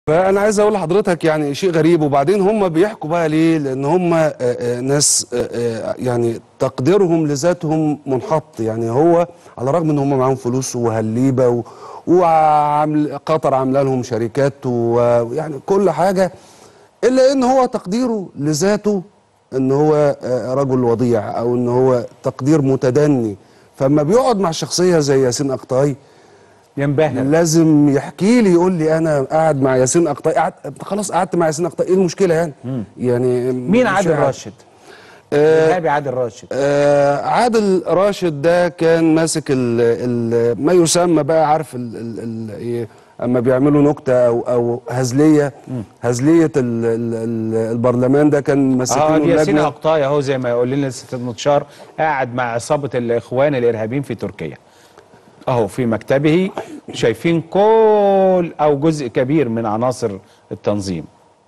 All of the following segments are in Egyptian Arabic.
فانا عايز اقول لحضرتك يعني شيء غريب وبعدين هم بيحكوا بقى ليه لان هم آه، آه، ناس آه، آه، يعني تقديرهم لذاتهم منحط يعني هو على الرغم ان هم معاهم فلوس وهليبه و- وعامل قطر عامله لهم شركات ويعني كل حاجه الا ان هو تقديره لذاته ان هو آه، رجل وضيع او ان هو تقدير متدني فما بيقعد مع شخصيه زي ياسين اقطاي ينبهر لازم يحكي لي يقول لي انا قاعد مع ياسين اقطاي قعد خلاص قعدت مع ياسين اقطاي ايه المشكله يعني يعني مين مش عادل عارف. راشد؟ آه الإرهابي عادل راشد آه عادل راشد ده كان ماسك ال ال ما يسمى بقى عارف ال ال ال إيه اما بيعملوا نكته او او هزليه هزليه ال ال ال البرلمان ده كان ماسكينه اه دي ياسين اللجنة. اقطاي اهو زي ما يقول لنا الاستاذ متشار قاعد مع عصابه الاخوان الارهابيين في تركيا اهو في مكتبه شايفين كل او جزء كبير من عناصر التنظيم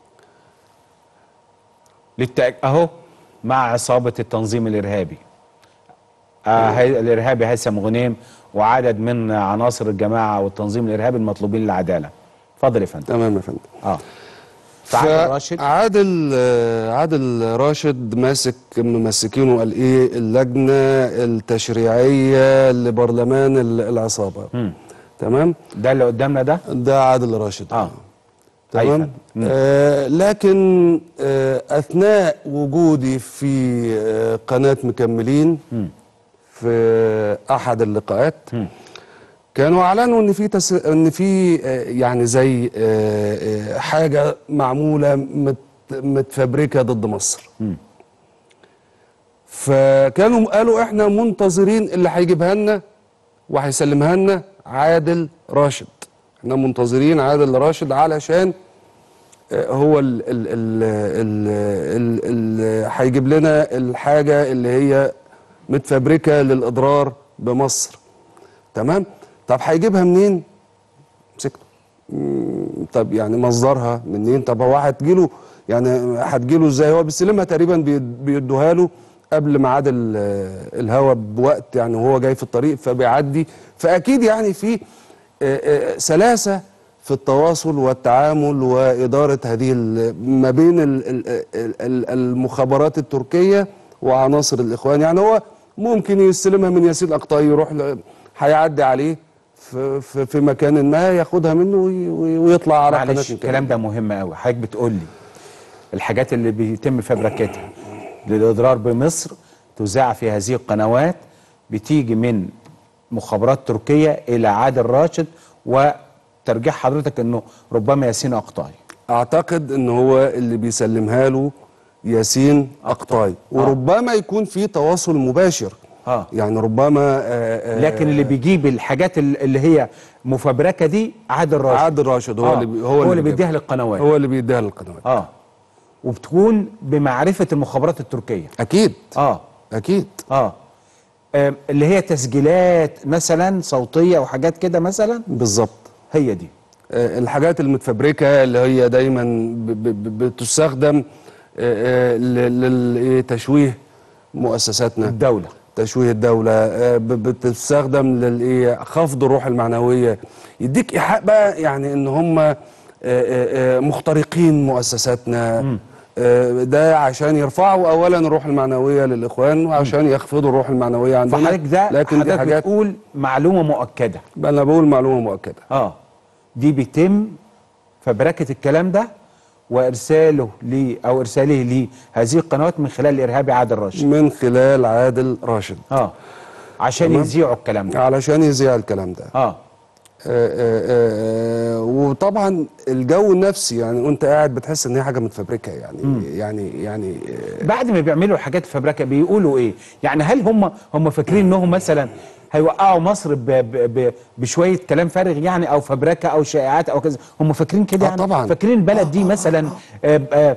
للتأك... اهو مع عصابه التنظيم الارهابي آه هي... الارهابي هيثم غنيم وعدد من عناصر الجماعه والتنظيم الارهابي المطلوبين للعداله اتفضل يا فندم تمام يا فندم اه فعادل راشد عادل آه، عادل راشد ماسك ممسكينه قال ايه اللجنه التشريعيه لبرلمان ال- العصابه تمام ده اللي قدامنا ده ده عادل راشد اه أي تمام فندم. مم. آه لكن آه اثناء وجودي في آه قناه مكملين في احد اللقاءات كانوا اعلنوا ان في تس... ان في آه، يعني زي آه، آه، حاجه معموله مت... متفبركه ضد مصر فكانوا قالوا احنا منتظرين اللي هيجيبها لنا وهيسلمها لنا عادل راشد احنا منتظرين عادل راشد علشان آه، هو ال ال ال ال ال ال هيجيب لنا الحاجه اللي هي متفبركه للاضرار بمصر تمام طب هيجيبها منين مسكته مم، طب يعني مصدرها منين طب هو هتجيله يعني هتجيله ازاي هو بيستلمها تقريبا بيد- بيدوها له قبل ميعاد ال- الهوا بوقت يعني وهو جاي في الطريق فبيعدي فاكيد يعني في آه، آه، سلاسه في التواصل والتعامل واداره هذه ال- ما بين ال- ال- ال- ال- المخابرات التركيه وعناصر الاخوان يعني هو ممكن يستلمها من ياسين اقطاي يروح ل- هيعدي عليه في, في, في مكان ما ياخدها منه وي- وي- ويطلع على قناه معلش الكلام الكلام ده مهم قوي حضرتك بتقول لي الحاجات اللي بيتم فبركتها للاضرار بمصر تذاع في هذه القنوات بتيجي من مخابرات تركيه الى عادل راشد وترجيح حضرتك انه ربما ياسين اقطاعي اعتقد ان هو اللي بيسلمها له ياسين اقطاي وربما يكون في تواصل مباشر آه. يعني ربما آه، آه، لكن اللي بيجيب الحاجات ال- اللي هي مفبركه دي عادل راشد عادل راشد هو آه. اللي بي- هو اللي بيجيبها. بيديها للقنوات هو اللي بيديها للقنوات اه وبتكون بمعرفه المخابرات التركيه اكيد اه اكيد اه آم، اللي هي تسجيلات مثلا صوتيه وحاجات كده مثلا بالظبط هي دي آه، الحاجات المتفبركه اللي هي دايما ب- ب- ب- بتستخدم آه، آه، ل- لتشويه مؤسساتنا الدوله تشويه الدولة آه، ب- بتستخدم للايه خفض الروح المعنوية يديك إيحاء بقى يعني ان هم آه، آه، آه، مخترقين مؤسساتنا آه، ده عشان يرفعوا اولا الروح المعنوية للاخوان وعشان يخفضوا الروح المعنوية عندنا فحضرتك ده لكن دي حضرتك حاجات بتقول معلومه مؤكده انا بقول معلومة مؤكدة اه دي بيتم فبركه الكلام ده وارساله ل او ارساله لهذه القنوات من خلال الارهابي عادل راشد من خلال عادل راشد اه عشان تمام. يذيعوا الكلام ده علشان يذيع الكلام ده اه آه، آه، آه، وطبعا الجو النفسي يعني وانت قاعد بتحس ان هي حاجه متفبركه يعني يعني يعني آه، بعد ما بيعملوا الحاجات الفبركه بيقولوا ايه؟ يعني هل هم هم فاكرين انهم مثلا هيوقعوا مصر ب ب ب بشويه كلام فارغ يعني او فبركه او شائعات او كذا هم فاكرين كده آه يعني طبعاً. فاكرين البلد دي مثلا آه آه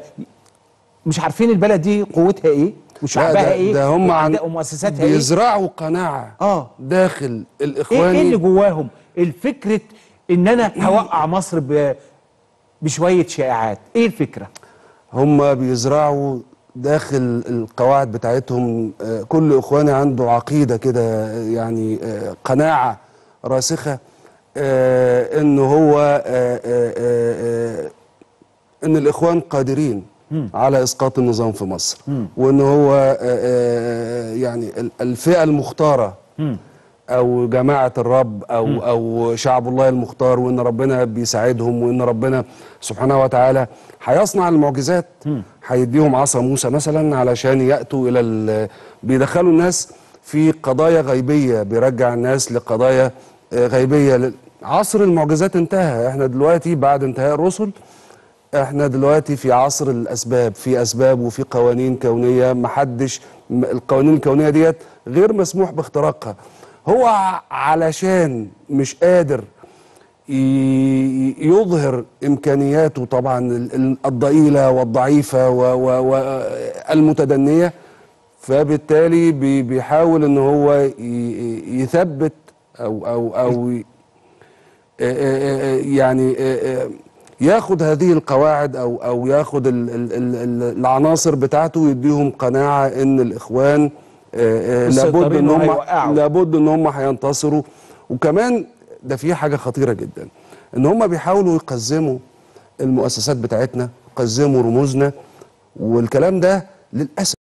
مش عارفين البلد دي قوتها ايه لا وشعبها ده, ايه ده هم عن وأعداء ومؤسساتها ايه بيزرعوا قناعه آه. داخل ايه إيه الاخواني اللي جواهم الفكره ان انا هوقع مصر ب بشويه شائعات ايه الفكره هم بيزرعوا داخل القواعد بتاعتهم آه، كل اخواني عنده عقيده كده يعني آه، قناعه راسخه آه، ان هو آه، آه، آه، ان الاخوان قادرين على اسقاط النظام في مصر وان هو آه، آه، يعني ال- الفئه المختاره او جماعه الرب او او شعب الله المختار وان ربنا بيساعدهم وان ربنا سبحانه وتعالى هيصنع المعجزات هيديهم عصا موسى مثلا علشان ياتوا الى ال- بيدخلوا الناس في قضايا غيبيه بيرجع الناس لقضايا آه، غيبيه عصر المعجزات انتهى احنا دلوقتي بعد انتهاء الرسل احنا دلوقتي في عصر الاسباب في اسباب وفي قوانين كونيه محدش م- القوانين الكونيه ديت غير مسموح باختراقها هو ع- علشان مش قادر ي- يظهر امكانياته طبعا ال- ال- الضئيله والضعيفه والمتدنيه فبالتالي بي- بيحاول ان هو ي- ي- يثبت او او او ي- يعني ياخد هذه القواعد او او ياخد ال- ال- ال- ال- العناصر بتاعته ويديهم قناعه ان الاخوان لابد مسيطرين ان هم وهيوقعوا. لابد ان هم هينتصروا وكمان ده في حاجه خطيره جدا ان هم بيحاولوا يقزموا المؤسسات بتاعتنا يقزموا رموزنا والكلام ده للاسف